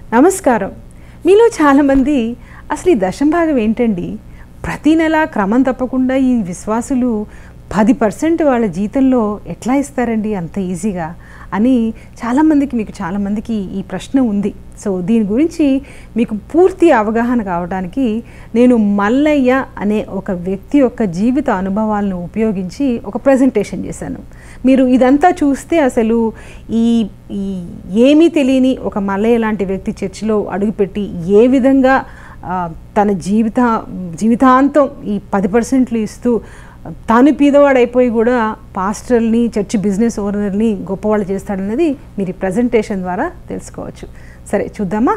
నమస్కారం మీలో చాలామంది అసలు ఈ దశంభాగం ఏంటండి ప్రతి నెల క్రమం తప్పకుండా ఈ విశ్వాసులు పది పర్సెంట్ వాళ్ళ జీతంలో ఎట్లా ఇస్తారండి అంత ఈజీగా అని చాలామందికి మీకు చాలామందికి ఈ ప్రశ్న ఉంది సో దీని గురించి మీకు పూర్తి అవగాహన కావడానికి నేను మల్లయ్య అనే ఒక వ్యక్తి యొక్క జీవిత అనుభవాలను ఉపయోగించి ఒక ప్రజెంటేషన్ చేశాను మీరు ఇదంతా చూస్తే అసలు ఈ ఈ ఏమీ తెలియని ఒక మల్లయ్య లాంటి వ్యక్తి చర్చిలో అడుగుపెట్టి ఏ విధంగా ఆ, తన జీవిత జీవితాంతం ఈ పది పర్సెంట్లు ఇస్తూ తాను పీదవాడైపోయి కూడా పాస్టర్ని చర్చి బిజినెస్ ఓనర్ని గొప్పవాళ్ళు చేస్తాడన్నది మీరు ఈ ప్రజెంటేషన్ ద్వారా తెలుసుకోవచ్చు సరే చూద్దామా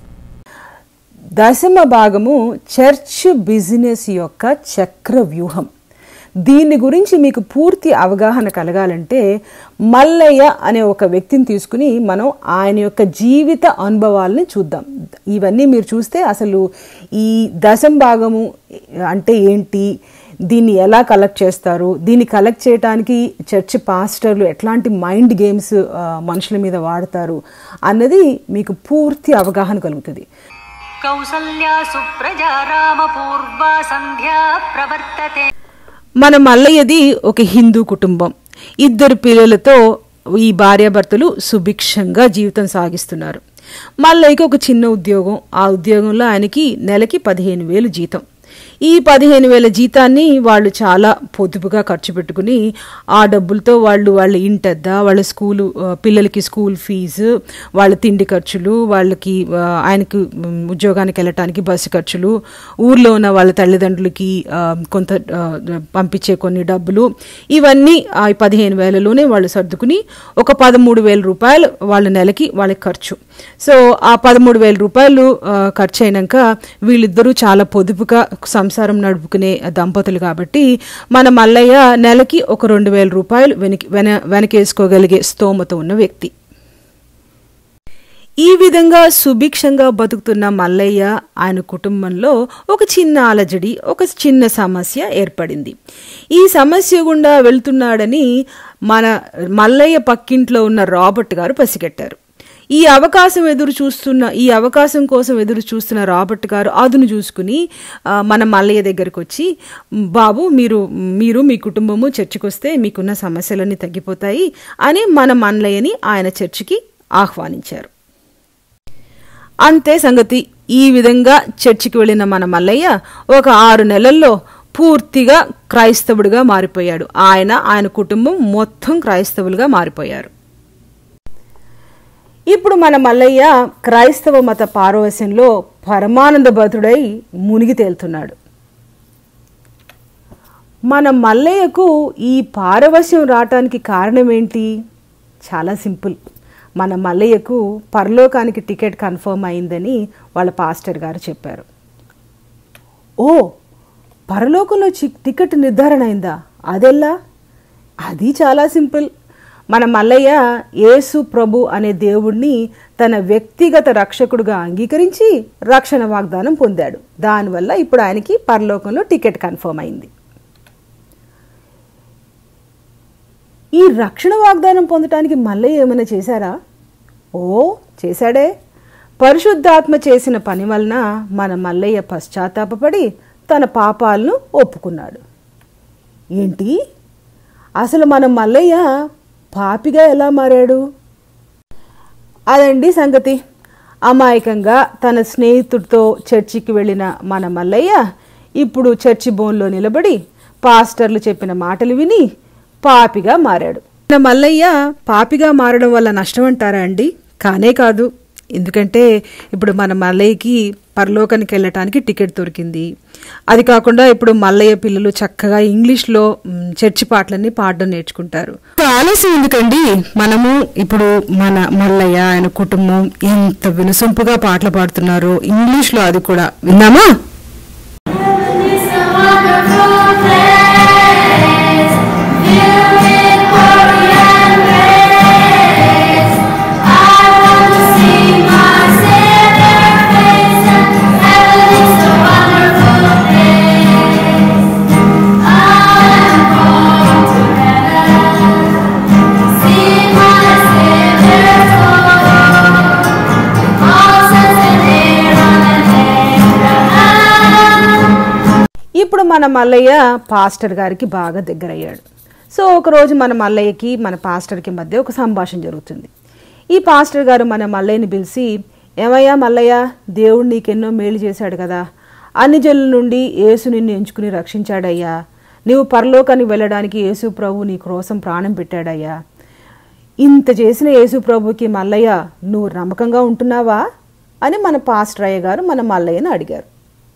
దశమ భాగము చర్చ్ బిజినెస్ యొక్క చక్ర వ్యూహం దీని గురించి మీకు పూర్తి అవగాహన కలగాలంటే మల్లయ్య అనే ఒక వ్యక్తిని తీసుకుని మనం ఆయన యొక్క జీవిత అనుభవాలని చూద్దాం ఇవన్నీ మీరు చూస్తే అసలు ఈ దశం భాగము అంటే ఏంటి దీన్ని ఎలా కలెక్ట్ చేస్తారు దీన్ని కలెక్ట్ చేయడానికి చర్చ్ పాస్టర్లు ఎట్లాంటి మైండ్ గేమ్స్ ఆ, మనుషుల మీద వాడతారు అన్నది మీకు పూర్తి అవగాహన కలుగుతుంది కౌసల్యా సుప్రజా రామపూర్వా సంధ్యా ప్రవర్తతే మన మల్లయ్యది ఒక హిందూ కుటుంబం ఇద్దరు పిల్లలతో ఈ భార్యాభర్తలు సుభిక్షంగా జీవితం సాగిస్తున్నారు మల్లయ్యకి ఒక చిన్న ఉద్యోగం ఆ ఉద్యోగంలో ఆయనకి నెలకి పదిహేను వేలు జీతం ఈ పదిహేను వేల జీతాన్ని వాళ్ళు చాలా పొదుపుగా ఖర్చు పెట్టుకుని ఆ డబ్బులతో వాళ్ళు వాళ్ళ ఇంటద్ద వాళ్ళ స్కూలు ఆ, పిల్లలకి స్కూల్ ఫీజు వాళ్ళ తిండి ఖర్చులు వాళ్ళకి ఆ, ఆయనకు ఉమ్, ఉద్యోగానికి వెళ్ళటానికి బస్సు ఖర్చులు ఊర్లో ఉన్న వాళ్ళ తల్లిదండ్రులకి ఆ, కొంత ఆ, పంపించే కొన్ని డబ్బులు ఇవన్నీ ఆ పదిహేను వేలలోనే వాళ్ళు సర్దుకుని ఒక పదమూడు వేల రూపాయలు వాళ్ళ నెలకి వాళ్ళకి ఖర్చు సో ఆ పదమూడు వేల రూపాయలు ఆ, ఖర్చు అయినాక వీళ్ళిద్దరూ చాలా పొదుపుగా సంసారం నడుపుకునే దంపతులు కాబట్టి మన మల్లయ్య నెలకి ఒక రెండు వేల రూపాయలు వెనక వెన వెనకేసుకోగలిగే స్తోమత ఉన్న వ్యక్తి ఈ విధంగా సుభిక్షంగా బతుకుతున్న మల్లయ్య ఆయన కుటుంబంలో ఒక చిన్న అలజడి ఒక చిన్న సమస్య ఏర్పడింది ఈ సమస్య గుండా వెళ్తున్నాడని మన మల్లయ్య పక్కింట్లో ఉన్న రాబర్ట్ గారు పసిగట్టారు ఈ అవకాశం ఎదురు చూస్తున్న ఈ అవకాశం కోసం ఎదురు చూస్తున్న రాబర్ట్ గారు అదును చూసుకుని ఆ, మన మల్లయ్య దగ్గరికి వచ్చి బాబు మీరు మీరు మీ కుటుంబము చర్చికి వస్తే మీకున్న సమస్యలన్నీ తగ్గిపోతాయి అని మన మల్లయ్యని ఆయన చర్చికి ఆహ్వానించారు అంతే సంగతి ఈ విధంగా చర్చికి వెళ్ళిన మన మల్లయ్య ఒక ఆరు నెలల్లో పూర్తిగా క్రైస్తవుడిగా మారిపోయాడు ఆయన ఆయన కుటుంబం మొత్తం క్రైస్తవులుగా మారిపోయారు ఇప్పుడు మన మల్లయ్య క్రైస్తవ మత పారవశ్యంలో పరమానంద భతుడై మునిగి తేలుతున్నాడు మన మల్లయ్యకు ఈ పారవశ్యం రావటానికి కారణం ఏంటి చాలా సింపుల్ మన మల్లయ్యకు పరలోకానికి టికెట్ కన్ఫర్మ్ అయిందని వాళ్ళ పాస్టర్ గారు చెప్పారు ఓ పరలోకంలో చి- టికెట్ నిర్ధారణ అయిందా అదెల్లా అది చాలా సింపుల్ మన మల్లయ్య యేసు ప్రభు అనే దేవుణ్ణి తన వ్యక్తిగత రక్షకుడుగా అంగీకరించి రక్షణ వాగ్దానం పొందాడు దానివల్ల ఇప్పుడు ఆయనకి పరలోకంలో టికెట్ కన్ఫర్మ్ అయింది ఈ రక్షణ వాగ్దానం పొందటానికి మల్లయ్య ఏమైనా చేశారా ఓ చేశాడే పరిశుద్ధాత్మ చేసిన పని వలన మన మల్లయ్య పశ్చాత్తాపపడి తన పాపాలను ఒప్పుకున్నాడు ఏంటి అసలు మన మల్లయ్య పాపిగా ఎలా మారాడు అదండి సంగతి అమాయకంగా తన స్నేహితుడితో చర్చికి వెళ్ళిన మన మల్లయ్య ఇప్పుడు చర్చి బోన్లో నిలబడి పాస్టర్లు చెప్పిన మాటలు విని పాపిగా మారాడు మన మల్లయ్య పాపిగా మారడం వల్ల నష్టం అంటారా అండి కానే కాదు ఎందుకంటే ఇప్పుడు మన మల్లయ్యకి పరలోకానికి వెళ్ళటానికి టికెట్ దొరికింది అది కాకుండా ఇప్పుడు మల్లయ్య పిల్లలు చక్కగా ఇంగ్లీష్లో మ్, చర్చి పాటలన్నీ పాడడం నేర్చుకుంటారు ఆలస్యం ఎందుకండి మనము ఇప్పుడు మన మల్లయ్య ఆయన కుటుంబం ఎంత వినసొంపుగా పాటలు పాడుతున్నారో ఇంగ్లీష్లో అది కూడా విన్నామా See my Savior, all మన మల్లయ్య పాస్టర్ గారికి బాగా దగ్గరయ్యాడు సో ఒకరోజు మన మల్లయ్యకి మన పాస్టర్కి మధ్య ఒక సంభాషణ జరుగుతుంది ఈ పాస్టర్ గారు మన మల్లయ్యని పిలిచి ఏమయ్యా మల్లయ్య దేవుడు నీకెన్నో మేలు చేశాడు కదా అన్ని జనుల నుండి యేసు నిన్ను ఎంచుకుని రక్షించాడయ్యా నీవు పరలోకానికి వెళ్ళడానికి యేసు ప్రభు నీ కోసం ప్రాణం పెట్టాడయ్యా ఇంత చేసిన యేసు ప్రభుకి మల్లయ్య నువ్వు నమ్మకంగా ఉంటున్నావా అని మన పాస్టర్ అయ్య గారు మన మల్లయ్యను అడిగారు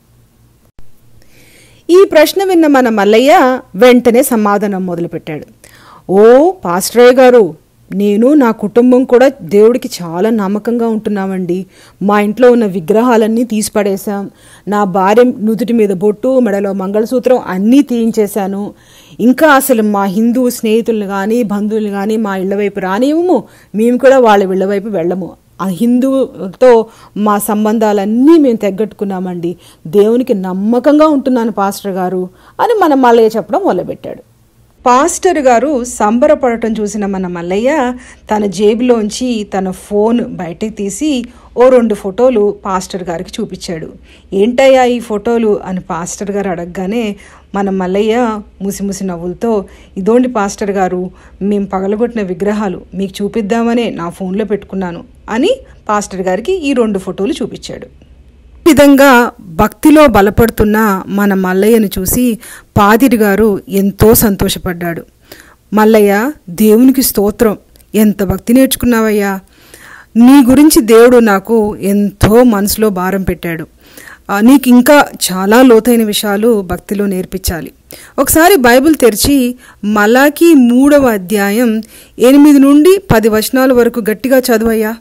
ఈ ప్రశ్న విన్న మన మల్లయ్య వెంటనే సమాధానం మొదలుపెట్టాడు ఓ పాస్టరయ్య గారు నేను నా కుటుంబం కూడా దేవుడికి చాలా నమ్మకంగా ఉంటున్నామండి మా ఇంట్లో ఉన్న విగ్రహాలన్నీ తీసిపడేశాం నా భార్య నుదుటి మీద బొట్టు మెడలో మంగళసూత్రం అన్నీ తీయించేశాను ఇంకా అసలు మా హిందూ స్నేహితులను కానీ బంధువులు కానీ మా ఇళ్ళ వైపు రానివ్వము మేము కూడా వాళ్ళ ఇళ్ళ వైపు వెళ్ళము ఆ హిందువుతో మా సంబంధాలన్నీ మేము తెగ్గట్టుకున్నామండి దేవునికి నమ్మకంగా ఉంటున్నాను పాస్టర్ గారు అని మన మల్లయ్య చెప్పడం మొదలుపెట్టాడు పాస్టర్ గారు సంబరపడటం చూసిన మన మల్లయ్య తన జేబులోంచి తన ఫోన్ బయటకు తీసి ఓ రెండు ఫోటోలు పాస్టర్ గారికి చూపించాడు ఏంటయ్యా ఈ ఫోటోలు అని పాస్టర్ గారు అడగగానే మన మల్లయ్య ముసిముసి నవ్వులతో ఇదోండి పాస్టర్ గారు మేము పగలగొట్టిన విగ్రహాలు మీకు చూపిద్దామనే నా ఫోన్లో పెట్టుకున్నాను అని పాస్టర్ గారికి ఈ రెండు ఫోటోలు చూపించాడు ఈ విధంగా భక్తిలో బలపడుతున్న మన మల్లయ్యను చూసి పాదిరి గారు ఎంతో సంతోషపడ్డాడు మల్లయ్య దేవునికి స్తోత్రం ఎంత భక్తి నేర్చుకున్నావయ్యా నీ గురించి దేవుడు నాకు ఎంతో మనసులో భారం పెట్టాడు ఆ, నీకు ఇంకా చాలా లోతైన విషయాలు భక్తిలో నేర్పించాలి ఒకసారి బైబిల్ తెరిచి మలాకి మూడవ అధ్యాయం ఎనిమిది నుండి పది వచనాల వరకు గట్టిగా చదువయ్యా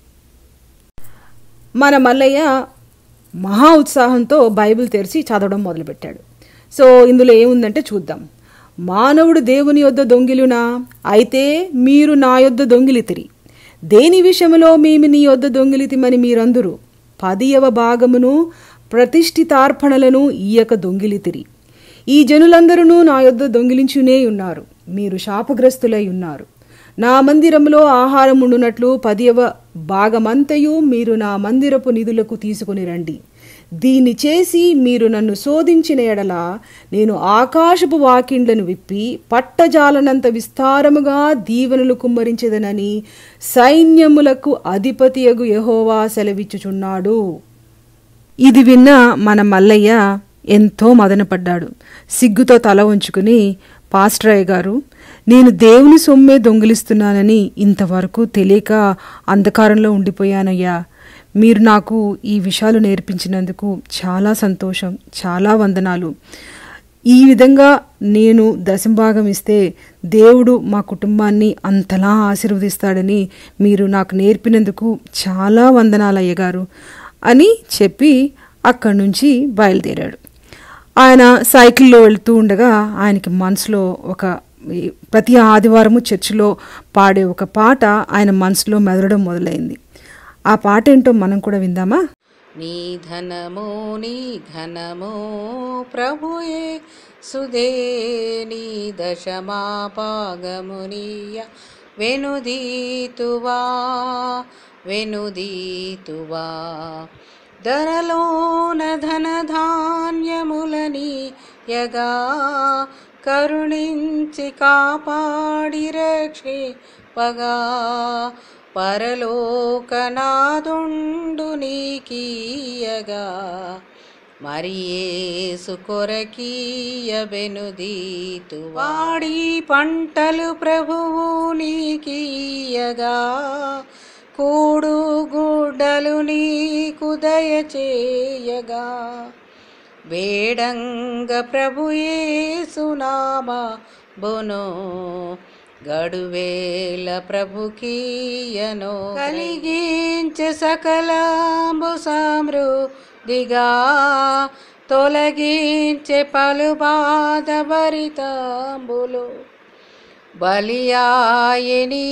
మన మల్లయ్య మహా ఉత్సాహంతో బైబిల్ తెరిచి చదవడం మొదలుపెట్టాడు సో ఇందులో ఏముందంటే చూద్దాం మానవుడు దేవుని యొద్ద దొంగిలునా అయితే మీరు నా యొద్ద దొంగిలితిరి దేని విషయములో మేము నీ యొద్ద దొంగిలితిమని మీరందరూ పదియవ భాగమును ప్రతిష్ఠితార్పణలను ఈయక దొంగిలితిరి ఈ జనులందరూ నా యొద్ద దొంగిలించునే ఉన్నారు మీరు శాపగ్రస్తులై ఉన్నారు నా మందిరంలో ఆహారం ఉండునట్లు పదియవ భాగమంతయు మీరు నా మందిరపు నిధులకు తీసుకుని రండి దీన్ని చేసి మీరు నన్ను శోధించిన ఎడల నేను ఆకాశపు వాకిండ్లను విప్పి పట్టజాలనంత విస్తారముగా దీవెనలు కుమ్మరించదనని సైన్యములకు అధిపతియగు యహోవా సెలవిచ్చుచున్నాడు ఇది విన్న మన మల్లయ్య ఎంతో మదనపడ్డాడు సిగ్గుతో తల ఉంచుకుని పాస్టరయ్య గారు నేను దేవుని సొమ్మే దొంగిలిస్తున్నానని ఇంతవరకు తెలియక అంధకారంలో ఉండిపోయానయ్యా మీరు నాకు ఈ విషయాలు నేర్పించినందుకు చాలా సంతోషం చాలా వందనాలు ఈ విధంగా నేను దశంభాగం ఇస్తే దేవుడు మా కుటుంబాన్ని అంతలా ఆశీర్వదిస్తాడని మీరు నాకు నేర్పినందుకు చాలా వందనాలు అయ్యగారు అని చెప్పి అక్కడి నుంచి బయలుదేరాడు ఆయన సైకిల్లో వెళ్తూ ఉండగా ఆయనకి మనసులో ఒక ఈ ప్రతి ఆదివారము చర్చిలో పాడే ఒక పాట ఆయన మనసులో మెదలడం మొదలైంది ఆ పాట ఏంటో మనం కూడా విందామా నీ ధనమో నీ ఘనమో ప్రభుయే సుదే నీ దశమా పాగమునియ వెనుదీతువా వెనుదీతువా ధరలోన ధన ధాన్యములని యగా కరుణించి కాపాడి రక్షిపగా పరలోకనాదుండు నీకీయగా మరియేసు కొరకీయ బెనుదీతు వాడి పంటలు ప్రభువు నీకీయగా కూడు గుడ్డలు నీకు దయచేయగా వేడంగ ప్రభుయేసునామ బొనో గడువేల ప్రభుకీయనో కలిగించే సకలాంబు సమృద్ధిగా తొలగించే పలు బాధ భరితాంబులు బలియాయని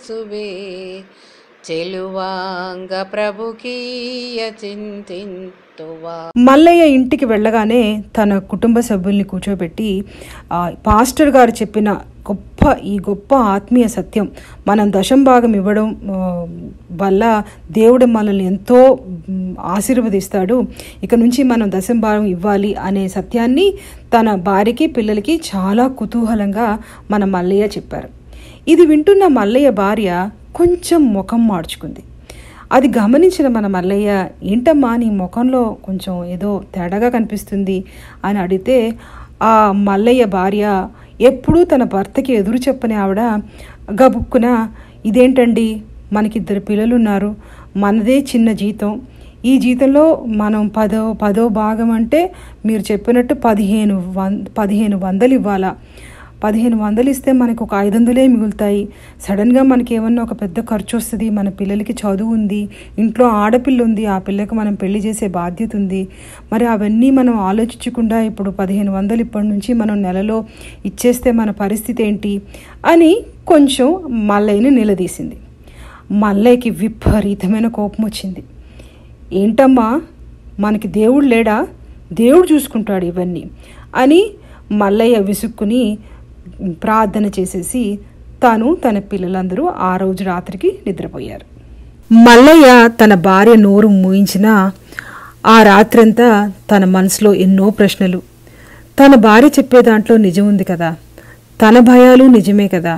పాపములకేసువే చెలువాంగ ప్రభుకీయ చింతింతువా గుర్తువా మల్లయ్య ఇంటికి వెళ్ళగానే తన కుటుంబ సభ్యుల్ని కూర్చోబెట్టి ఆ, పాస్టర్ గారు చెప్పిన గొప్ప ఈ గొప్ప ఆత్మీయ సత్యం మనం దశం భాగం ఇవ్వడం ఆ, వల్ల దేవుడు మనల్ని ఎంతో మ్, ఆశీర్వదిస్తాడు ఇక నుంచి మనం దశం భాగం ఇవ్వాలి అనే సత్యాన్ని తన భార్యకి పిల్లలకి చాలా కుతూహలంగా మన మల్లయ్య చెప్పారు ఇది వింటున్న మల్లయ్య భార్య కొంచెం ముఖం మార్చుకుంది అది గమనించిన మన మల్లయ్య ఏంటమ్మా నీ ముఖంలో కొంచెం ఏదో తేడాగా కనిపిస్తుంది అని అడిగితే ఆ మల్లయ్య భార్య ఎప్పుడూ తన భర్తకి ఎదురు చెప్పని ఆవిడ గబుక్కున ఇదేంటండి మనకిద్దరు పిల్లలు ఉన్నారు మనదే చిన్న జీతం ఈ జీతంలో మనం పదో పదో భాగం అంటే మీరు చెప్పినట్టు పదిహేను వం పదిహేను వందలు ఇవ్వాలా పదిహేను వందలు ఇస్తే మనకు ఒక ఐదు వందలే మిగులుతాయి సడన్గా మనకి ఏమన్నా ఒక పెద్ద ఖర్చు వస్తుంది మన పిల్లలకి చదువు ఉంది ఇంట్లో ఆడపిల్ల ఉంది ఆ పిల్లకి మనం పెళ్లి చేసే బాధ్యత ఉంది మరి అవన్నీ మనం ఆలోచించకుండా ఇప్పుడు పదిహేను వందలు ఇప్పటి నుంచి మనం నెలలో ఇచ్చేస్తే మన పరిస్థితి ఏంటి అని కొంచెం మల్లయ్యని నిలదీసింది మల్లయ్యకి విపరీతమైన కోపం వచ్చింది ఏంటమ్మా మనకి దేవుడు లేడా దేవుడు చూసుకుంటాడు ఇవన్నీ అని మల్లయ్య విసుక్కుని ప్రార్థన చేసేసి తాను తన పిల్లలందరూ ఆ రోజు రాత్రికి నిద్రపోయారు మల్లయ్య తన భార్య నోరు మూయించిన ఆ రాత్రంతా తన మనసులో ఎన్నో ప్రశ్నలు తన భార్య చెప్పే దాంట్లో నిజం ఉంది కదా తన భయాలు నిజమే కదా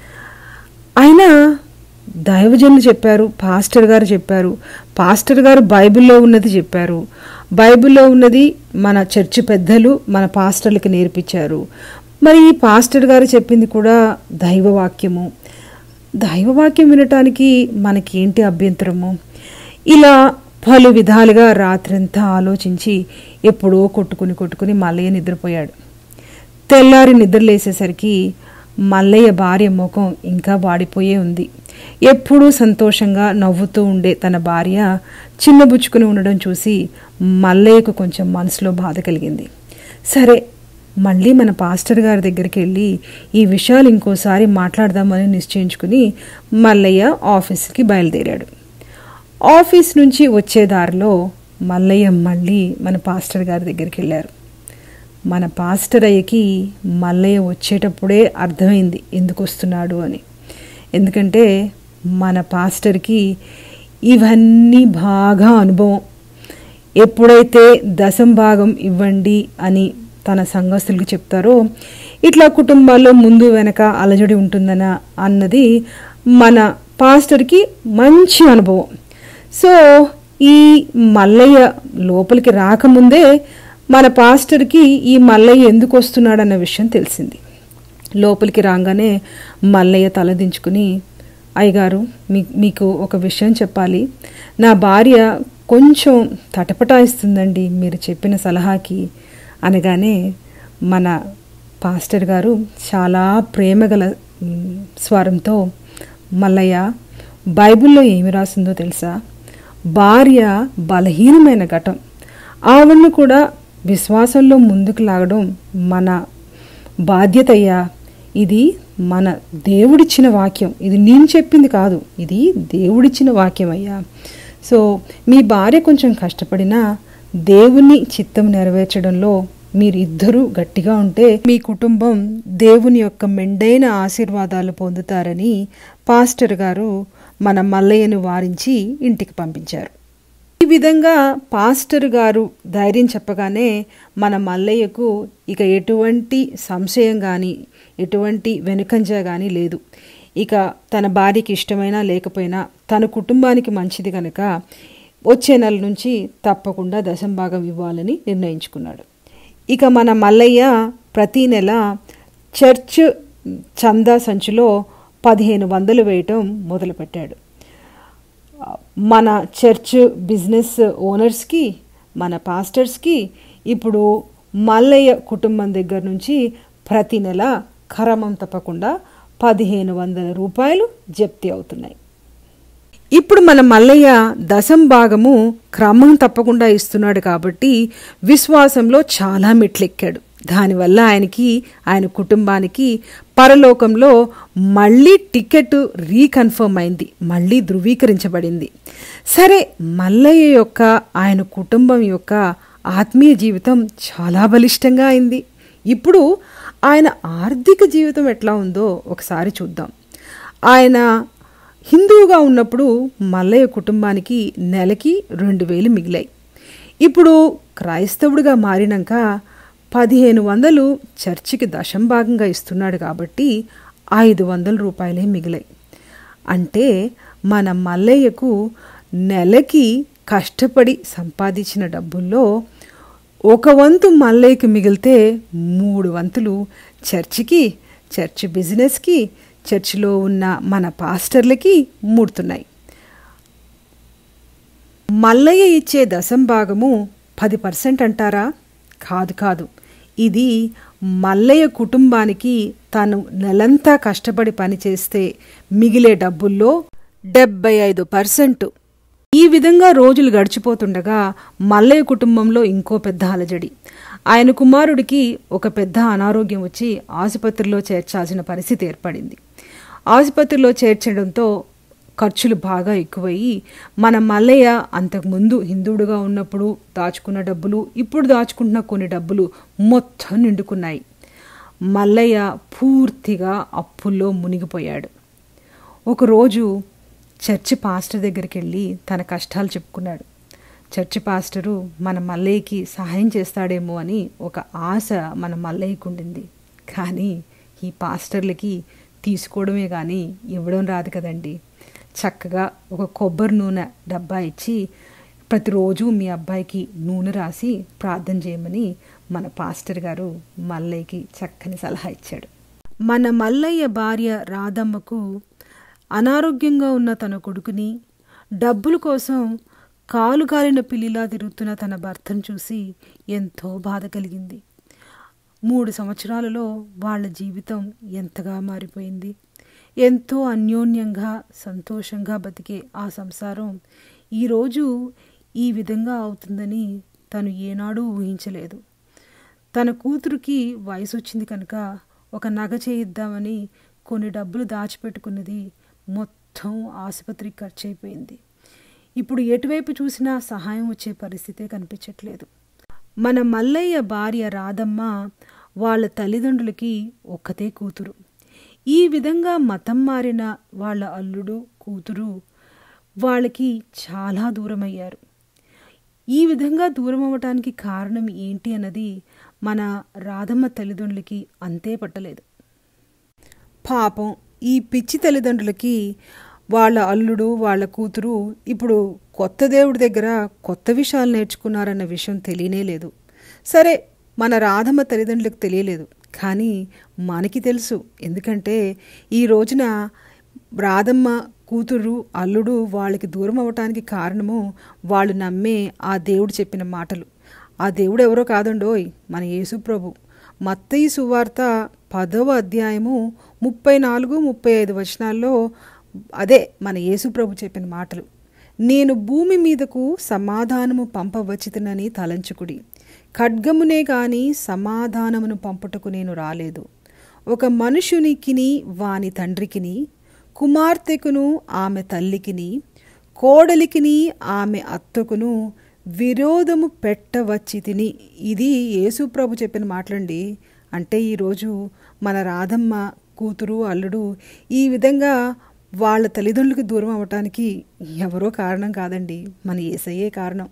అయినా దైవజనులు చెప్పారు పాస్టర్ గారు చెప్పారు పాస్టర్ గారు బైబిల్లో ఉన్నది చెప్పారు బైబిల్లో ఉన్నది మన చర్చి పెద్దలు మన పాస్టర్లకి నేర్పించారు మరి ఈ పాస్టర్ గారు చెప్పింది కూడా దైవవాక్యము దైవవాక్యం వినటానికి మనకేంటి అభ్యంతరము ఇలా పలు విధాలుగా రాత్రంతా ఆలోచించి ఎప్పుడో కొట్టుకుని కొట్టుకుని మల్లయ్య నిద్రపోయాడు తెల్లారి నిద్రలేసేసరికి మల్లయ్య భార్య ముఖం ఇంకా వాడిపోయే ఉంది ఎప్పుడూ సంతోషంగా నవ్వుతూ ఉండే తన భార్య చిన్నబుచ్చుకుని ఉండడం చూసి మల్లయ్యకు కొంచెం మనసులో బాధ కలిగింది సరే మళ్ళీ మన పాస్టర్ గారి దగ్గరికి వెళ్ళి ఈ విషయాలు ఇంకోసారి మాట్లాడదామని నిశ్చయించుకుని మల్లయ్య ఆఫీస్కి బయలుదేరాడు ఆఫీస్ నుంచి వచ్చే దారిలో మల్లయ్య మళ్ళీ మన పాస్టర్ గారి దగ్గరికి వెళ్ళారు మన పాస్టర్ అయ్యకి మల్లయ్య వచ్చేటప్పుడే అర్థమైంది ఎందుకు వస్తున్నాడు అని ఎందుకంటే మన పాస్టర్కి ఇవన్నీ బాగా అనుభవం ఎప్పుడైతే దశం భాగం ఇవ్వండి అని తన సంఘస్థులకు చెప్తారో ఇట్లా కుటుంబాల్లో ముందు వెనక అలజడి ఉంటుందన అన్నది మన పాస్టర్కి మంచి అనుభవం సో ఈ మల్లయ్య లోపలికి రాకముందే మన పాస్టర్కి ఈ మల్లయ్య ఎందుకు వస్తున్నాడన్న విషయం తెలిసింది లోపలికి రాగానే మల్లయ్య తలదించుకుని అయ్యగారు మీ మీకు ఒక విషయం చెప్పాలి నా భార్య కొంచెం తటపటాయిస్తుందండి మీరు చెప్పిన సలహాకి అనగానే మన పాస్టర్ గారు చాలా ప్రేమగల మ్, స్వరంతో మల్లయ్య బైబిల్లో ఏమి రాసిందో తెలుసా భార్య బలహీనమైన ఘటం ఆవిడను కూడా విశ్వాసంలో ముందుకు లాగడం మన బాధ్యత అయ్యా ఇది మన దేవుడిచ్చిన వాక్యం ఇది నేను చెప్పింది కాదు ఇది దేవుడిచ్చిన వాక్యం అయ్యా సో మీ భార్య కొంచెం కష్టపడినా దేవుని చిత్తం నెరవేర్చడంలో మీరు ఇద్దరూ గట్టిగా ఉంటే మీ కుటుంబం దేవుని యొక్క మెండైన ఆశీర్వాదాలు పొందుతారని పాస్టర్ గారు మన మల్లయ్యను వారించి ఇంటికి పంపించారు ఈ విధంగా పాస్టర్ గారు ధైర్యం చెప్పగానే మన మల్లయ్యకు ఇక ఎటువంటి సంశయం కానీ ఎటువంటి వెనుకంజ కానీ లేదు ఇక తన భార్యకి ఇష్టమైనా లేకపోయినా తన కుటుంబానికి మంచిది కనుక వచ్చే నెల నుంచి తప్పకుండా దశంభాగం ఇవ్వాలని నిర్ణయించుకున్నాడు ఇక మన మల్లయ్య ప్రతీ నెల చర్చ్ చందా సంచిలో పదిహేను వందలు వేయటం మొదలుపెట్టాడు మన చర్చ్ బిజినెస్ ఓనర్స్కి మన పాస్టర్స్కి ఇప్పుడు మల్లయ్య కుటుంబం దగ్గర నుంచి ప్రతి నెల క్రమం తప్పకుండా పదిహేను వందల రూపాయలు జప్తి అవుతున్నాయి ఇప్పుడు మన మల్లయ్య దశం భాగము క్రమం తప్పకుండా ఇస్తున్నాడు కాబట్టి విశ్వాసంలో చాలా మెట్లెక్కాడు దానివల్ల ఆయనకి ఆయన కుటుంబానికి పరలోకంలో మళ్ళీ టికెట్ రీకన్ఫర్మ్ అయింది మళ్ళీ ధృవీకరించబడింది సరే మల్లయ్య యొక్క ఆయన కుటుంబం యొక్క ఆత్మీయ జీవితం చాలా బలిష్టంగా అయింది ఇప్పుడు ఆయన ఆర్థిక జీవితం ఎట్లా ఉందో ఒకసారి చూద్దాం ఆయన హిందువుగా ఉన్నప్పుడు మల్లయ్య కుటుంబానికి నెలకి రెండు వేలు మిగిలాయి ఇప్పుడు క్రైస్తవుడిగా మారినాక పదిహేను వందలు చర్చికి దశం భాగంగా ఇస్తున్నాడు కాబట్టి ఐదు వందల రూపాయలే మిగిలాయి అంటే మన మల్లయ్యకు నెలకి కష్టపడి సంపాదించిన డబ్బుల్లో ఒక వంతు మల్లయ్యకి మిగిలితే మూడు వంతులు చర్చికి చర్చి బిజినెస్కి చర్చిలో ఉన్న మన పాస్టర్లకి ముడుతున్నాయి మల్లయ్య ఇచ్చే దశం భాగము పది పర్సెంట్ అంటారా కాదు కాదు ఇది మల్లయ్య కుటుంబానికి తను నెలంతా కష్టపడి పనిచేస్తే మిగిలే డబ్బుల్లో డెబ్బై ఐదు పర్సెంట్ ఈ విధంగా రోజులు గడిచిపోతుండగా మల్లయ్య కుటుంబంలో ఇంకో పెద్ద అలజడి ఆయన కుమారుడికి ఒక పెద్ద అనారోగ్యం వచ్చి ఆసుపత్రిలో చేర్చాల్సిన పరిస్థితి ఏర్పడింది ఆసుపత్రిలో చేర్చడంతో ఖర్చులు బాగా ఎక్కువయ్యి మన మల్లయ్య అంతకుముందు హిందువుడుగా ఉన్నప్పుడు దాచుకున్న డబ్బులు ఇప్పుడు దాచుకుంటున్న కొన్ని డబ్బులు మొత్తం నిండుకున్నాయి మల్లయ్య పూర్తిగా అప్పుల్లో మునిగిపోయాడు ఒకరోజు చర్చి పాస్టర్ దగ్గరికి వెళ్ళి తన కష్టాలు చెప్పుకున్నాడు చర్చి పాస్టరు మన మల్లయ్యకి సహాయం చేస్తాడేమో అని ఒక ఆశ మన మల్లయ్యకు ఉండింది కానీ ఈ పాస్టర్లకి తీసుకోవడమే కానీ ఇవ్వడం రాదు కదండి చక్కగా ఒక కొబ్బరి నూనె డబ్బా ఇచ్చి ప్రతిరోజు మీ అబ్బాయికి నూనె రాసి ప్రార్థన చేయమని మన పాస్టర్ గారు మల్లయ్యకి చక్కని సలహా ఇచ్చాడు మన మల్లయ్య భార్య రాధమ్మకు అనారోగ్యంగా ఉన్న తన కొడుకుని డబ్బుల కోసం కాలు కాలిన పిల్లిలా తిరుగుతున్న తన భర్తను చూసి ఎంతో బాధ కలిగింది మూడు సంవత్సరాలలో వాళ్ళ జీవితం ఎంతగా మారిపోయింది ఎంతో అన్యోన్యంగా సంతోషంగా బతికే ఆ సంసారం ఈరోజు ఈ విధంగా అవుతుందని తను ఏనాడూ ఊహించలేదు తన కూతురికి వయసు వచ్చింది కనుక ఒక నగ చేయిద్దామని కొన్ని డబ్బులు దాచిపెట్టుకున్నది మొత్తం ఆసుపత్రికి ఖర్చు అయిపోయింది ఇప్పుడు ఎటువైపు చూసినా సహాయం వచ్చే పరిస్థితే కనిపించట్లేదు మన మల్లయ్య భార్య రాధమ్మ వాళ్ళ తల్లిదండ్రులకి ఒక్కతే కూతురు ఈ విధంగా మతం మారిన వాళ్ళ అల్లుడు కూతురు వాళ్ళకి చాలా దూరమయ్యారు ఈ విధంగా దూరం అవ్వటానికి కారణం ఏంటి అన్నది మన రాధమ్మ తల్లిదండ్రులకి అంతే పట్టలేదు పాపం ఈ పిచ్చి తల్లిదండ్రులకి వాళ్ళ అల్లుడు వాళ్ళ కూతురు ఇప్పుడు కొత్త దేవుడి దగ్గర కొత్త విషయాలు నేర్చుకున్నారన్న విషయం తెలియనే లేదు సరే మన రాధమ్మ తల్లిదండ్రులకు తెలియలేదు కానీ మనకి తెలుసు ఎందుకంటే ఈ రోజున రాధమ్మ కూతురు అల్లుడు వాళ్ళకి దూరం అవ్వటానికి కారణము వాళ్ళు నమ్మే ఆ దేవుడు చెప్పిన మాటలు ఆ దేవుడు ఎవరో కాదండోయ్ మన యేసు ప్రభు మత్తయి సువార్త పదవ అధ్యాయము ముప్పై నాలుగు ముప్పై ఐదు వచనాల్లో అదే మన యేసు ప్రభు చెప్పిన మాటలు నేను భూమి మీదకు సమాధానము పంపవచ్చితనని తలంచుకుడి ఖడ్గమునే గాని సమాధానమును పంపుటకు నేను రాలేదు ఒక మనుషునికిని వాని తండ్రికిని కుమార్తెకును ఆమె తల్లికిని కోడలికిని ఆమె అత్తకును విరోధము పెట్టవచ్చి తిని ఇది యేసుప్రభు చెప్పిన మాటలండి అంటే ఈరోజు మన రాధమ్మ కూతురు అల్లుడు ఈ విధంగా వాళ్ళ తల్లిదండ్రులకు దూరం అవ్వటానికి ఎవరో కారణం కాదండి మన ఏసయ్యే కారణం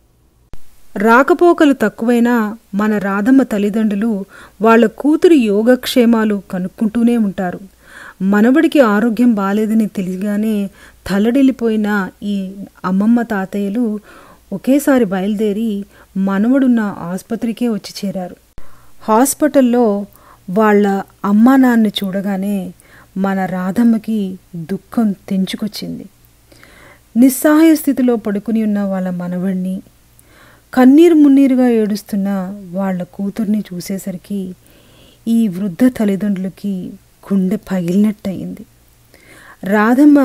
రాకపోకలు తక్కువైనా మన రాధమ్మ తల్లిదండ్రులు వాళ్ళ కూతురు యోగక్షేమాలు కనుక్కుంటూనే ఉంటారు మనవడికి ఆరోగ్యం బాలేదని తెలియగానే తల్లడిల్లిపోయిన ఈ అమ్మమ్మ తాతయ్యలు ఒకేసారి బయలుదేరి మనవడున్న ఆసుపత్రికే వచ్చి చేరారు హాస్పిటల్లో వాళ్ళ అమ్మా నాన్నని చూడగానే మన రాధమ్మకి దుఃఖం తెంచుకొచ్చింది నిస్సహాయ స్థితిలో పడుకుని ఉన్న వాళ్ళ మనవడిని కన్నీరు మున్నీరుగా ఏడుస్తున్న వాళ్ళ కూతుర్ని చూసేసరికి ఈ వృద్ధ తల్లిదండ్రులకి గుండె పగిలినట్టయింది రాధమ్మ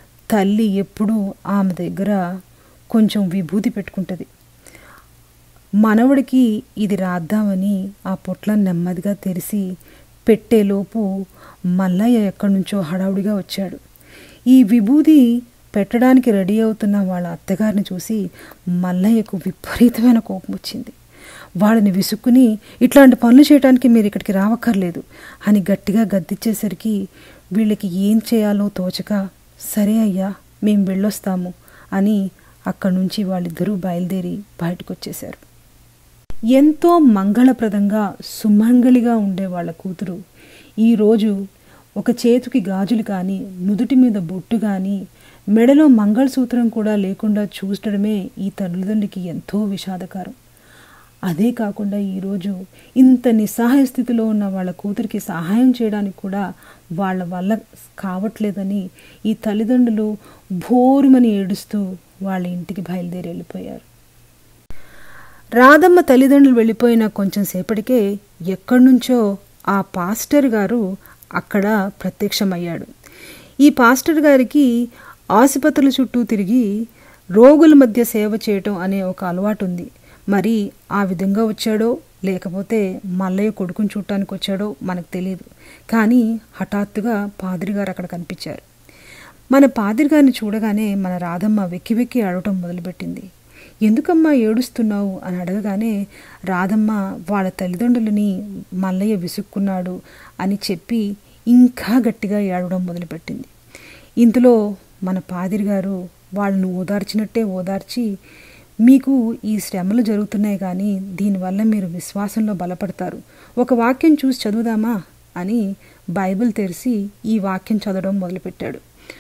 తల్లి ఎప్పుడూ ఆమె దగ్గర కొంచెం విభూతి పెట్టుకుంటుంది మనవడికి ఇది రాద్దామని ఆ పొట్లను నెమ్మదిగా తెరిచి పెట్టేలోపు మల్లయ్య ఎక్కడి నుంచో హడావుడిగా వచ్చాడు ఈ విభూది పెట్టడానికి రెడీ అవుతున్న వాళ్ళ అత్తగారిని చూసి మల్లయ్యకు విపరీతమైన కోపం వచ్చింది వాళ్ళని విసుక్కుని ఇట్లాంటి పనులు చేయడానికి మీరు ఇక్కడికి రావక్కర్లేదు అని గట్టిగా గద్దిచ్చేసరికి వీళ్ళకి ఏం చేయాలో తోచక సరే అయ్యా మేం వెళ్ళొస్తాము అని అక్కడి నుంచి వాళ్ళిద్దరూ బయలుదేరి బయటకు వచ్చేశారు ఎంతో మంగళప్రదంగా సుమంగళిగా ఉండే వాళ్ళ కూతురు ఈరోజు ఒక చేతికి గాజులు కానీ నుదుటి మీద బొట్టు కానీ మెడలో మంగళసూత్రం కూడా లేకుండా చూడడమే ఈ తల్లిదండ్రికి ఎంతో విషాదకరం అదే కాకుండా ఈరోజు ఇంత నిస్సహాయ స్థితిలో ఉన్న వాళ్ళ కూతురికి సహాయం చేయడానికి కూడా వాళ్ళ వల్ల కావట్లేదని ఈ తల్లిదండ్రులు భోరుమని ఏడుస్తూ వాళ్ళ ఇంటికి బయలుదేరి వెళ్ళిపోయారు రాధమ్మ తల్లిదండ్రులు వెళ్ళిపోయిన కొంచెం సేపటికే ఎక్కడి నుంచో ఆ పాస్టర్ గారు అక్కడ ప్రత్యక్షమయ్యాడు ఈ పాస్టర్ గారికి ఆసుపత్రుల చుట్టూ తిరిగి రోగుల మధ్య సేవ చేయటం అనే ఒక అలవాటు ఉంది మరి ఆ విధంగా వచ్చాడో లేకపోతే మల్లయ్య కొడుకుని చూడటానికి వచ్చాడో మనకు తెలియదు కానీ హఠాత్తుగా పాదిరి గారు అక్కడ కనిపించారు మన పాదిరి గారిని చూడగానే మన రాధమ్మ వెక్కి వెక్కి ఆడటం మొదలుపెట్టింది ఎందుకమ్మా ఏడుస్తున్నావు అని అడగగానే రాధమ్మ వాళ్ళ తల్లిదండ్రులని మల్లయ్య విసుక్కున్నాడు అని చెప్పి ఇంకా గట్టిగా ఏడవడం మొదలుపెట్టింది ఇంతలో మన పాదిరి గారు వాళ్ళను ఓదార్చినట్టే ఓదార్చి మీకు ఈ శ్రమలు జరుగుతున్నాయి కానీ దీనివల్ల మీరు విశ్వాసంలో బలపడతారు ఒక వాక్యం చూసి చదువుదామా అని బైబిల్ తెరిచి ఈ వాక్యం చదవడం మొదలుపెట్టాడు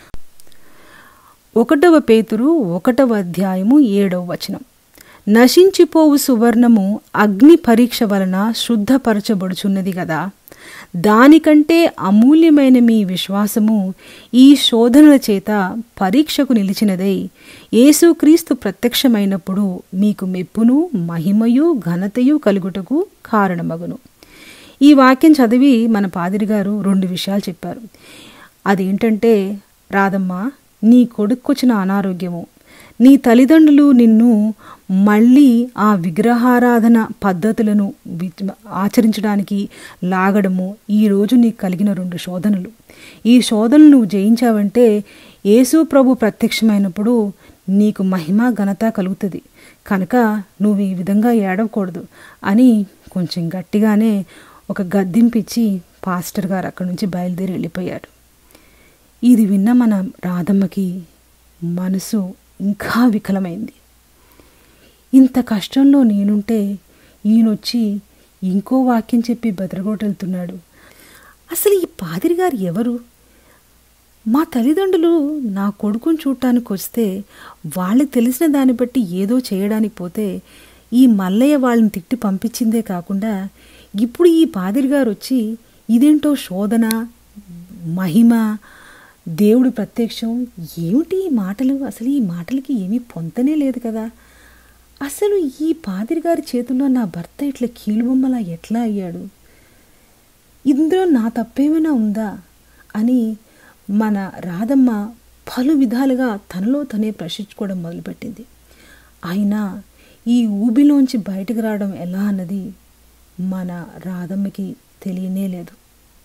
ఒకటవ పేతురు ఒకటవ అధ్యాయము ఏడవ వచనం నశించిపోవు సువర్ణము అగ్ని పరీక్ష వలన శుద్ధపరచబడుచున్నది గదా దానికంటే అమూల్యమైన మీ విశ్వాసము ఈ శోధనల చేత పరీక్షకు నిలిచినదై యేసుక్రీస్తు ప్రత్యక్షమైనప్పుడు మీకు మెప్పును మహిమయు ఘనతయు కలుగుటకు కారణమగును ఈ వాక్యం చదివి మన పాదిరి గారు రెండు విషయాలు చెప్పారు అదేంటంటే రాధమ్మ నీ కొడుక్కొచ్చిన అనారోగ్యము నీ తల్లిదండ్రులు నిన్ను మళ్ళీ ఆ విగ్రహారాధన పద్ధతులను వి- ఆచరించడానికి లాగడము ఈరోజు నీకు కలిగిన రెండు శోధనలు ఈ శోధనలు నువ్వు జయించావంటే యేసు ప్రభు ప్రత్యక్షమైనప్పుడు నీకు మహిమ ఘనత కలుగుతుంది కనుక నువ్వు ఈ విధంగా ఏడవకూడదు అని కొంచెం గట్టిగానే ఒక గద్దింపిచ్చి పాస్టర్ గారు అక్కడి నుంచి బయలుదేరి వెళ్ళిపోయారు ఇది విన్న మన రాధమ్మకి మనసు ఇంకా వికలమైంది ఇంత కష్టంలో నేనుంటే ఈయనొచ్చి ఇంకో వాక్యం చెప్పి బెదరగొట్టెళ్తున్నాడు అసలు ఈ పాదిరి గారు ఎవరు మా తల్లిదండ్రులు నా కొడుకుని చూడటానికి వస్తే వాళ్ళకి తెలిసిన దాన్ని బట్టి ఏదో చేయడానికి పోతే ఈ మల్లయ్య వాళ్ళని తిట్టి పంపించిందే కాకుండా ఇప్పుడు ఈ పాదిరి గారు వచ్చి ఇదేంటో శోధన మహిమ దేవుడి ప్రత్యక్షం ఏమిటి ఈ మాటలు అసలు ఈ మాటలకి ఏమీ పొంతనే లేదు కదా అసలు ఈ పాదిరి గారి చేతుల్లో నా భర్త ఇట్లా కీలుబొమ్మలా ఎట్లా అయ్యాడు ఇందులో నా తప్పేమైనా ఉందా అని మన రాధమ్మ పలు విధాలుగా తనలో తనే ప్రశ్నించుకోవడం మొదలుపెట్టింది అయినా ఈ ఊబిలోంచి బయటకు రావడం ఎలా అన్నది మన రాధమ్మకి తెలియనే లేదు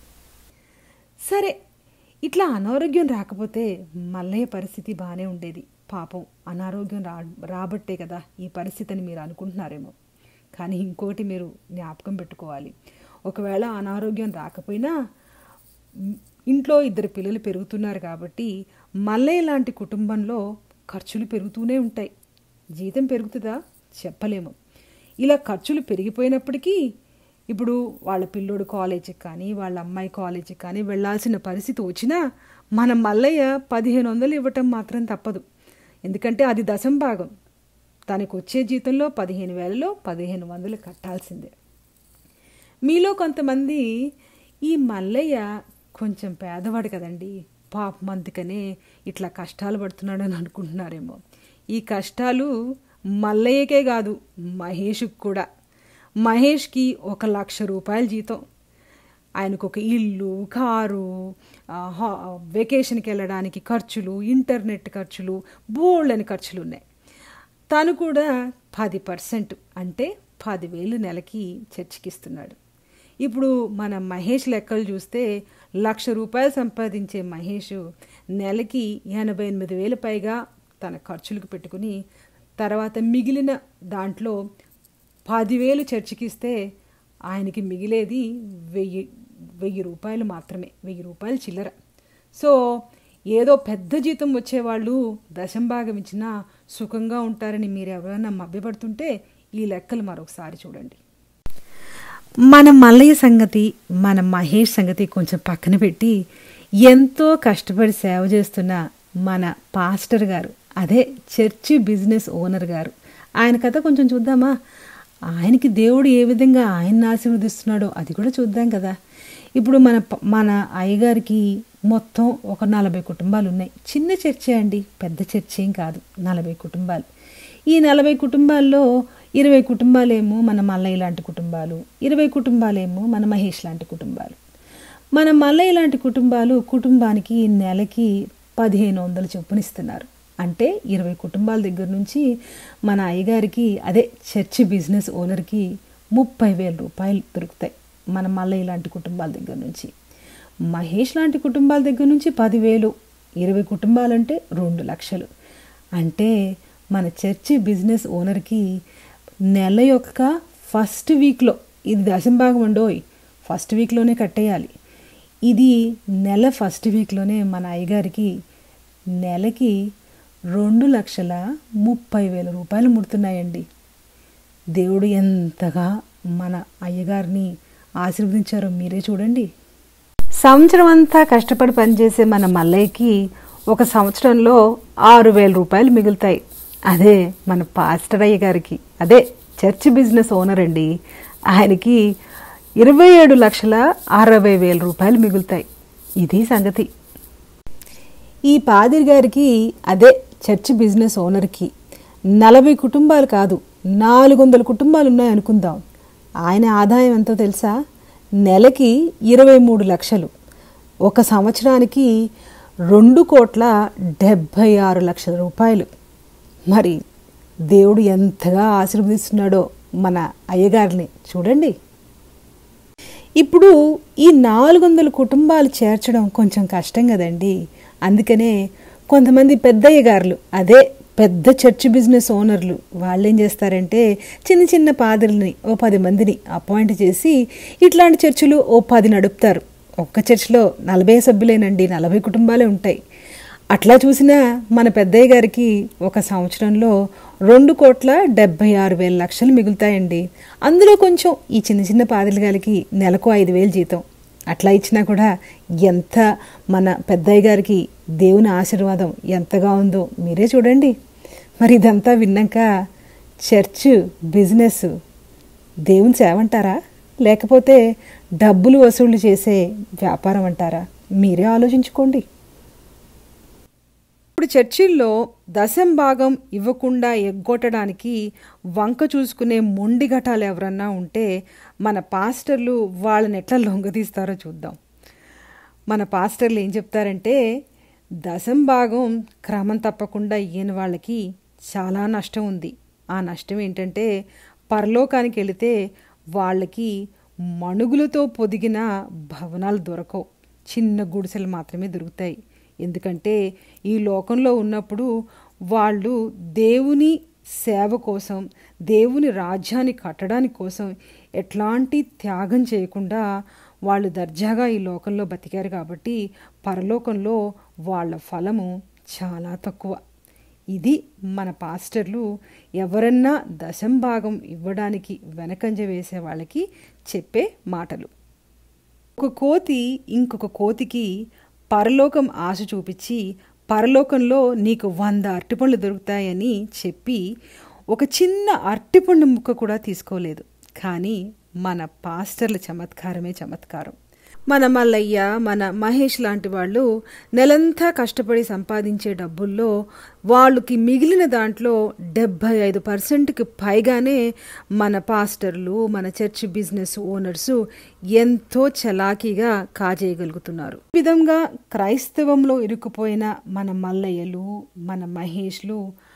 సరే ఇట్లా అనారోగ్యం రాకపోతే మల్లయ్య పరిస్థితి బాగానే ఉండేది పాపం అనారోగ్యం రా రాబట్టే కదా ఈ పరిస్థితిని మీరు అనుకుంటున్నారేమో కానీ ఇంకోటి మీరు జ్ఞాపకం పెట్టుకోవాలి ఒకవేళ అనారోగ్యం రాకపోయినా మ్, ఇంట్లో ఇద్దరు పిల్లలు పెరుగుతున్నారు కాబట్టి మల్లయ్య లాంటి కుటుంబంలో ఖర్చులు పెరుగుతూనే ఉంటాయి జీతం పెరుగుతుందా చెప్పలేము ఇలా ఖర్చులు పెరిగిపోయినప్పటికీ ఇప్పుడు వాళ్ళ పిల్లోడు కాలేజీకి కానీ వాళ్ళ అమ్మాయి కాలేజీకి కానీ వెళ్ళాల్సిన పరిస్థితి వచ్చినా మన మల్లయ్య పదిహేను వందలు ఇవ్వటం మాత్రం తప్పదు ఎందుకంటే అది దశం భాగం తనకు వచ్చే జీతంలో పదిహేను వేలలో పదిహేను వందలు కట్టాల్సిందే మీలో కొంతమంది ఈ మల్లయ్య కొంచెం పేదవాడు కదండి పాపం అందుకనే ఇట్లా కష్టాలు పడుతున్నాడని అనుకుంటున్నారేమో ఈ కష్టాలు మల్లయ్యకే కాదు మహేష్కి కూడా మహేష్కి ఒక లక్ష రూపాయల జీతం ఆయనకు ఒక ఇల్లు కారు ఆ, హా- వెకేషన్కి వెళ్ళడానికి ఖర్చులు ఇంటర్నెట్ ఖర్చులు బోల్డ్ అని ఖర్చులు ఉన్నాయి తను కూడా పది పర్సెంట్ అంటే పదివేలు నెలకి చర్చికిస్తున్నాడు ఇప్పుడు మన మహేష్ లెక్కలు చూస్తే లక్ష రూపాయలు సంపాదించే మహేష్ నెలకి ఎనభై ఎనిమిది వేలు పైగా తన ఖర్చులకు పెట్టుకుని తర్వాత మిగిలిన దాంట్లో పదివేలు చర్చికిస్తే ఆయనకి మిగిలేది వెయ్యి వెయ్యి రూపాయలు మాత్రమే వెయ్యి రూపాయలు చిల్లర సో ఏదో పెద్ద జీతం వచ్చేవాళ్ళు దశంభాగం ఇచ్చినా సుఖంగా ఉంటారని మీరు ఎవరైనా మభ్యపడుతుంటే ఈ లెక్కలు మరొకసారి చూడండి మన మల్లయ్య సంగతి మన మహేష్ సంగతి కొంచెం పక్కన పెట్టి ఎంతో కష్టపడి సేవ చేస్తున్న మన పాస్టర్ గారు అదే చర్చి బిజినెస్ ఓనర్ గారు ఆయన కథ కొంచెం చూద్దామా ఆయనకి దేవుడు ఏ విధంగా ఆయన్ని ఆశీర్వదిస్తున్నాడో అది కూడా చూద్దాం కదా ఇప్పుడు మన ప- మన అయ్యగారికి మొత్తం ఒక నలభై కుటుంబాలు ఉన్నాయి చిన్న చర్చే అండి పెద్ద చర్చ ఏం కాదు నలభై కుటుంబాలు ఈ నలభై కుటుంబాల్లో ఇరవై కుటుంబాలేమో మన మల్లయ్య లాంటి కుటుంబాలు ఇరవై కుటుంబాలేమో మన మహేష్ లాంటి కుటుంబాలు మన మల్లయ్య లాంటి కుటుంబాలు కుటుంబానికి నెలకి పదిహేను వందలు చొప్పున ఇస్తున్నారు అంటే ఇరవై కుటుంబాల దగ్గర నుంచి మన అయ్యగారికి అదే చర్చి బిజినెస్ ఓనర్కి ముప్పై వేల రూపాయలు దొరుకుతాయి మన మల్లయ్య లాంటి కుటుంబాల దగ్గర నుంచి మహేష్ లాంటి కుటుంబాల దగ్గర నుంచి పదివేలు ఇరవై కుటుంబాలంటే రెండు లక్షలు అంటే మన చర్చి బిజినెస్ ఓనర్కి నెల యొక్క ఫస్ట్ వీక్లో ఇది దశంభాగం ఉండోయ్ ఫస్ట్ వీక్లోనే కట్టేయాలి ఇది నెల ఫస్ట్ వీక్లోనే మన అయ్యగారికి నెలకి రెండు లక్షల ముప్పై వేల రూపాయలు ముడుతున్నాయండి దేవుడు ఎంతగా మన అయ్యగారిని ఆశీర్వదించారో మీరే చూడండి సంవత్సరం అంతా కష్టపడి పనిచేసే మన మల్లయ్యకి ఒక సంవత్సరంలో ఆరు వేల రూపాయలు మిగులుతాయి అదే మన పాస్టర్ అయ్య గారికి అదే చర్చ్ బిజినెస్ ఓనర్ అండి ఆయనకి ఇరవై ఏడు లక్షల అరవై వేల రూపాయలు మిగులుతాయి ఇది సంగతి ఈ పాదిరి గారికి అదే చర్చ్ బిజినెస్ ఓనర్కి నలభై కుటుంబాలు కాదు నాలుగు వందల కుటుంబాలు ఉన్నాయి అనుకుందాం ఆయన ఆదాయం ఎంతో తెలుసా నెలకి ఇరవై మూడు లక్షలు ఒక సంవత్సరానికి రెండు కోట్ల డెబ్భై ఆరు లక్షల రూపాయలు మరి దేవుడు ఎంతగా ఆశీర్వదిస్తున్నాడో మన అయ్యగారిని చూడండి ఇప్పుడు ఈ నాలుగు వందల కుటుంబాలు చేర్చడం కొంచెం కష్టం కదండి అందుకనే కొంతమంది పెద్దయ్య గారులు అదే పెద్ద చర్చ్ బిజినెస్ ఓనర్లు వాళ్ళు ఏం చేస్తారంటే చిన్న చిన్న పాదరులని ఓ పది మందిని అపాయింట్ చేసి ఇట్లాంటి చర్చిలు ఓ పది నడుపుతారు ఒక్క చర్చిలో నలభై సభ్యులేనండి నలభై కుటుంబాలే ఉంటాయి అట్లా చూసినా మన పెద్దయ్య గారికి ఒక సంవత్సరంలో రెండు కోట్ల డెబ్బై ఆరు వేల లక్షలు మిగులుతాయండి అందులో కొంచెం ఈ చిన్న చిన్న పాదల గారికి నెలకు ఐదు వేలు జీతం అట్లా ఇచ్చినా కూడా ఎంత మన పెద్దయ్య గారికి దేవుని ఆశీర్వాదం ఎంతగా ఉందో మీరే చూడండి మరి ఇదంతా విన్నాక చర్చ్ బిజినెస్ దేవుని సేవంటారా లేకపోతే డబ్బులు వసూలు చేసే వ్యాపారం అంటారా మీరే ఆలోచించుకోండి ఇప్పుడు చర్చిల్లో దశం భాగం ఇవ్వకుండా ఎగ్గొట్టడానికి వంక చూసుకునే మొండి ఘటాలు ఎవరన్నా ఉంటే మన పాస్టర్లు వాళ్ళని ఎట్లా లొంగదీస్తారో చూద్దాం మన పాస్టర్లు ఏం చెప్తారంటే దశం భాగం క్రమం తప్పకుండా ఇయ్యని వాళ్ళకి చాలా నష్టం ఉంది ఆ నష్టం ఏంటంటే పరలోకానికి వెళితే వాళ్ళకి మణుగులతో పొదిగిన భవనాలు దొరకవు చిన్న గుడిసెలు మాత్రమే దొరుకుతాయి ఎందుకంటే ఈ లోకంలో ఉన్నప్పుడు వాళ్ళు దేవుని సేవ కోసం దేవుని రాజ్యాన్ని కట్టడానికి కోసం ఎట్లాంటి త్యాగం చేయకుండా వాళ్ళు దర్జాగా ఈ లోకంలో బతికారు కాబట్టి పరలోకంలో వాళ్ళ ఫలము చాలా తక్కువ ఇది మన పాస్టర్లు ఎవరన్నా దశం భాగం ఇవ్వడానికి వెనకంజ వేసే వాళ్ళకి చెప్పే మాటలు ఒక కోతి ఇంకొక కోతికి పరలోకం ఆశ చూపించి పరలోకంలో నీకు వంద అరటిపండ్లు దొరుకుతాయని చెప్పి ఒక చిన్న అరటిపండు ముక్క కూడా తీసుకోలేదు కానీ మన పాస్టర్ల చమత్కారమే చమత్కారం మన మల్లయ్య మన మహేష్ లాంటి వాళ్ళు నెలంతా కష్టపడి సంపాదించే డబ్బుల్లో వాళ్ళకి మిగిలిన దాంట్లో డెబ్భై ఐదు పర్సెంట్కి పైగానే మన పాస్టర్లు మన చర్చ్ బిజినెస్ ఓనర్స్ ఎంతో చలాకీగా కాజేయగలుగుతున్నారు ఈ విధంగా క్రైస్తవంలో ఇరుక్కుపోయిన మన మల్లయ్యలు మన మహేష్లు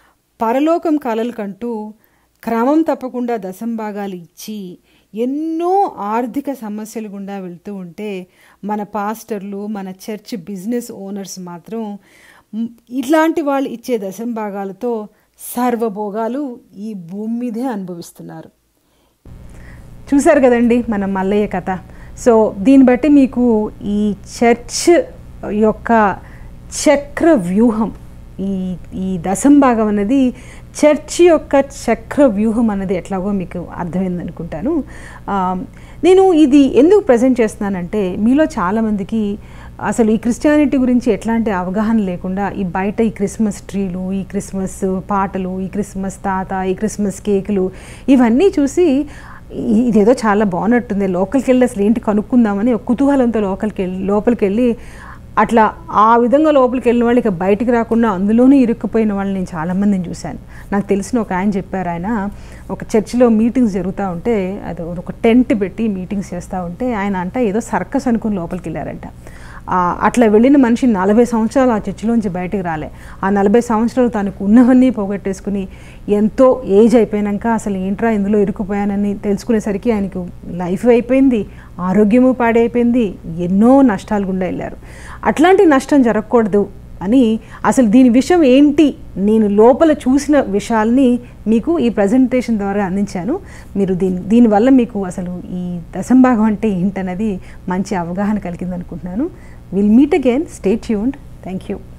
పరలోకం కలలు కంటూ క్రమం తప్పకుండా దశంభాగాలు ఇచ్చి ఎన్నో ఆర్థిక సమస్యలు గుండా వెళ్తూ ఉంటే మన పాస్టర్లు మన చర్చ్ బిజినెస్ ఓనర్స్ మాత్రం మ్, ఇట్లాంటి వాళ్ళు ఇచ్చే దశంభాగాలతో సర్వభోగాలు ఈ భూమి మీదే అనుభవిస్తున్నారు చూశారు కదండి మన మల్లయ్య కథ సో దీన్ని బట్టి మీకు ఈ చర్చ్ యొక్క చక్ర వ్యూహం ఈ ఈ దశంభాగం అనేది చర్చ్ యొక్క చక్ర వ్యూహం అనేది ఎట్లాగో మీకు అర్థమైంది అనుకుంటాను ఆ, నేను ఇది ఎందుకు ప్రజెంట్ చేస్తున్నానంటే మీలో చాలామందికి అసలు ఈ క్రిస్టియానిటీ గురించి ఎట్లాంటి అవగాహన లేకుండా ఈ బయట ఈ క్రిస్మస్ ట్రీలు ఈ క్రిస్మస్ పాటలు ఈ క్రిస్మస్ తాత ఈ క్రిస్మస్ కేకులు ఇవన్నీ చూసి ఇ- ఇదేదో చాలా బాగున్నట్టుంది లోపలికి వెళ్ళి అసలు ఏంటి కనుక్కుందామని ఒక కుతూహలంతో లోపలికి వెళ్ళి లోపలికి వెళ్ళి అట్లా ఆ విధంగా లోపలికి వెళ్ళిన వాళ్ళు ఇక బయటికి రాకుండా అందులోనే ఇరుక్కుపోయిన వాళ్ళని నేను చాలామందిని చూశాను నాకు తెలిసిన ఒక ఆయన చెప్పారు ఆయన ఒక చర్చిలో మీటింగ్స్ జరుగుతూ ఉంటే అది ఒక టెంట్ పెట్టి మీటింగ్స్ చేస్తూ ఉంటే ఆయన అంట ఏదో సర్కస్ అనుకుని లోపలికి వెళ్ళారంట ఆ, అట్లా వెళ్ళిన మనిషి నలభై సంవత్సరాలు ఆ చర్చిలోంచి బయటికి రాలే ఆ నలభై సంవత్సరాలు తనకు ఉన్నవన్నీ పోగొట్టేసుకుని ఎంతో ఏజ్ అయిపోయాక అసలు ఏంట్రా ఇందులో ఇరుక్కుపోయానని తెలుసుకునేసరికి ఆయనకు లైఫ్ అయిపోయింది ఆరోగ్యము పాడైపోయింది ఎన్నో నష్టాలు గుండా వెళ్ళారు అట్లాంటి నష్టం జరగకూడదు అని అసలు దీని విషయం ఏంటి నేను లోపల చూసిన విషయాల్ని మీకు ఈ ప్రజెంటేషన్ ద్వారా అందించాను మీరు దీని దీనివల్ల మీకు అసలు ఈ దశంభాగం అంటే ఏంటన్నది మంచి అవగాహన కలిగింది అనుకుంటున్నాను will meet again stay tuned thank you